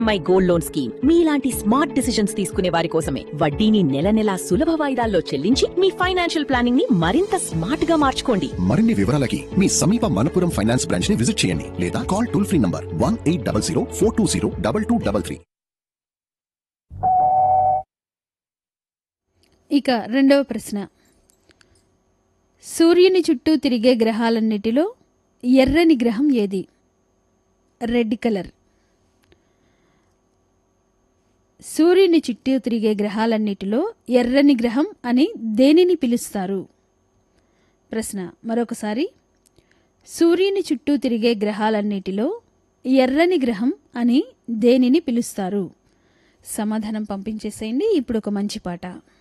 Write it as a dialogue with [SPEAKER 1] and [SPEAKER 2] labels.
[SPEAKER 1] my gold loan scheme మీలాంటి smart decisions తీసుకునే వారి కోసమే వడ్డీని నెల నెలా సులభ వాయిదాల్లో చెల్లించి మీ ఫైనాన్షియల్ ప్లానింగ్ ని మరింత స్మార్ట్ గా మార్చుకోండి
[SPEAKER 2] మరిన్ని వివరాలకి మీ సమీప మనపురం ఫైనాన్స్ బ్రాంచ్ ని విజిట్ చేయండి లేదా call toll free number one eight double zero four two zero double two double three
[SPEAKER 3] ఇక రెండవ ప్రశ్న సూర్యుని చుట్టూ తిరిగే గ్రహాలన్నిటిలో ఎర్రని గ్రహం ఏది రెడ్ కలర్ సూర్యుని చుట్టూ తిరిగే గ్రహాలన్నిటిలో ఎర్రని గ్రహం అని దేనిని పిలుస్తారు ప్రశ్న మరొకసారి సూర్యుని చుట్టూ తిరిగే గ్రహాలన్నిటిలో ఎర్రని గ్రహం అని దేనిని పిలుస్తారు సమాధానం పంపించేసేయండి ఇప్పుడు ఒక మంచి పాట